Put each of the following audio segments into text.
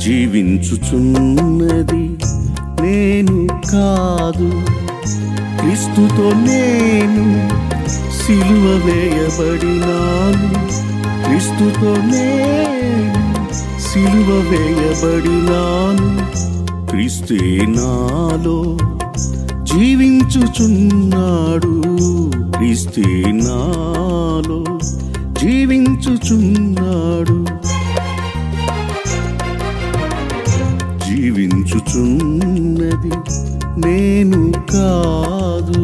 జీవించుచున్నది నేను కాదు క్రీస్తుతో నేను సిలువ వేయబడినాను క్రీస్తుతో నేను సిలువ వేయబడినాను క్రీస్తే నాలో జీవించుచున్నాడు క్రీస్తే నాలో జీవించుచున్నాడు జీవించుచున్నది నేను కాదు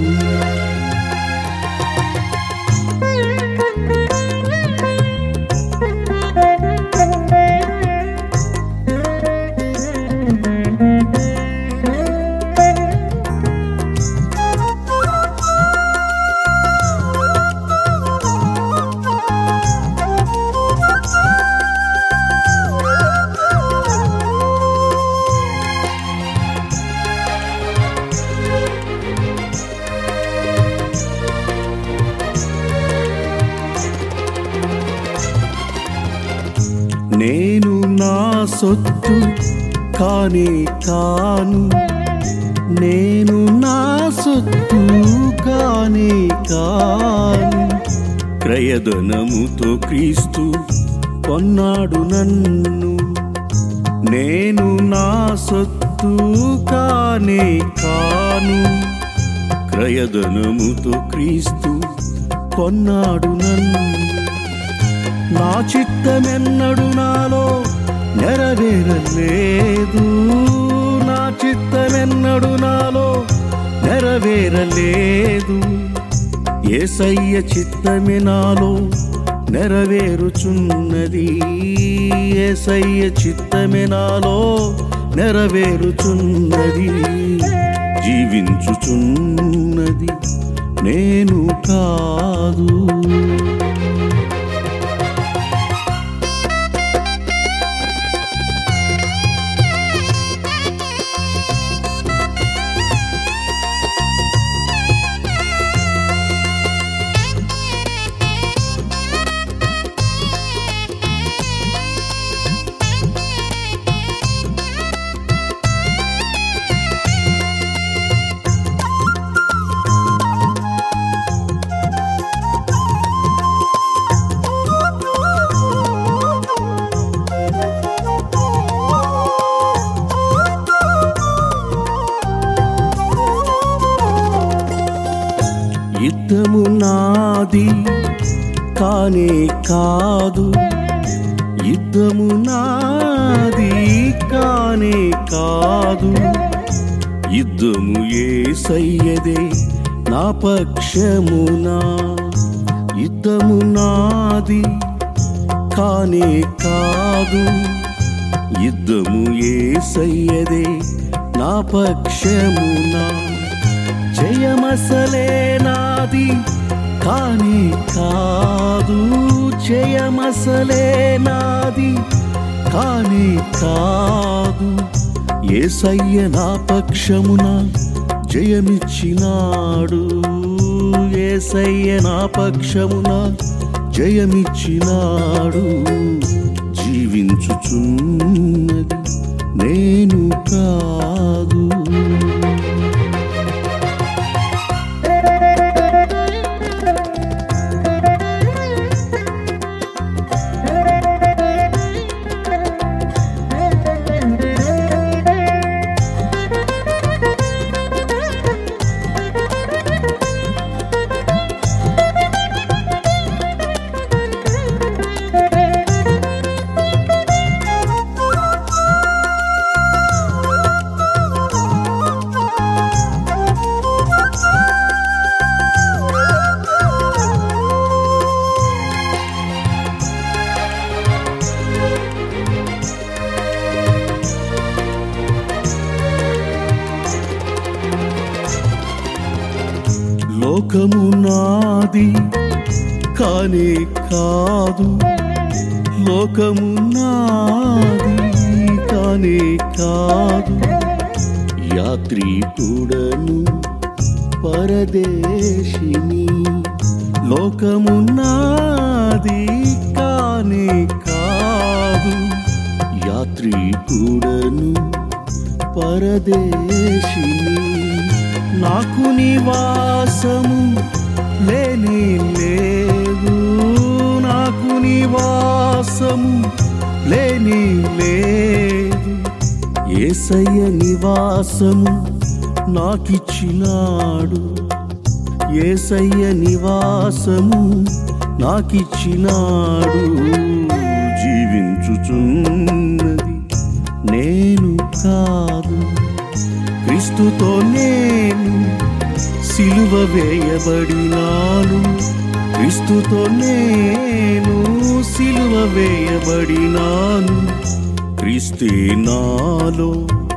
నేను నా సొత్తు కానే కాను నేను నా సొత్తు కానే కాను క్రయధనముతో క్రీస్తు కొన్నాడు నన్ను నేను నా సొత్తు కానే కాను క్రయధనముతో క్రీస్తు కొన్నాడు నన్ను నా చిత్తమెన్నడు నాలో నెరవేరలేదు నా చిత్తమెన్నడు నాలో నెరవేరలేదు ఏసయ్య చిత్తమే నాలో నెరవేరుచున్నది ఏసయ్య చిత్తమే నాలో నెరవేరుచున్నది జీవించుచున్నది నేను కాదు యుద్ధము నాది కానే కాదు యుద్ధము నాది కానే కాదు యుద్ధము ఏసయ్యదే నా పక్షమునా యుద్ధము నాది కానే కాదు యుద్ధము ఏసయ్యదే నా పక్షమునా జయమసలే నాది కానీ కాదు జయమసలే నాది కానీ కాదు ఏసయ్య నా పక్షమున జయమిచ్చినాడు ఏసయ్య నా పక్షమున జయమిచ్చినాడు జీవించుచున్నది నేను కాదు లోకము నాది కానే కాదు లోకము నాది కానే కాదు యాత్రికుడను పరదేశిని లోకము నాది కానే కాదు యాత్రికుడను పరదేశిని నాకు నివాసము లేనే లేదు నాకు నివాసము లేనే లేదు ఏసయ్య నివాసము నాకిచ్చినాడు ఏసయ్య నివాసము నాకిచ్చినాడు జీవించుచున్నది నేను కాదు క్రీస్తుతో నేను సిలువ వేయబడినాను క్రీస్తుతో నేను సిలువ వేయబడినాను క్రీస్తే నాలో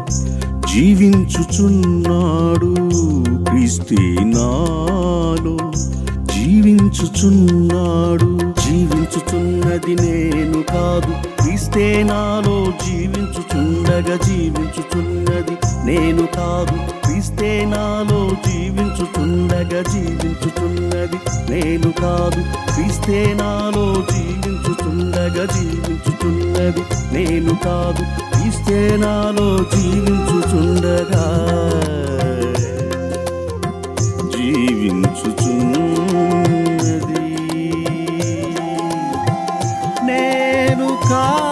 జీవించుచున్నాడు క్రీస్తే నాలో జీవించుచున్నాడు జీవించుచున్నది నేను కాదు క్రీస్తే నాలో జీవించుచుండగా జీవించుచున్నది నేను కాదు క్రీస్తే నాలో జీవించుచుండగా జీవించుచున్నది నేను కాదు క్రీస్తే నాలో జీవించుచుండగా జీవించుచున్నది నేను కాదు క్రీస్తే నాలో జీవించుచుండగా జీవించుచున్నది నేను కా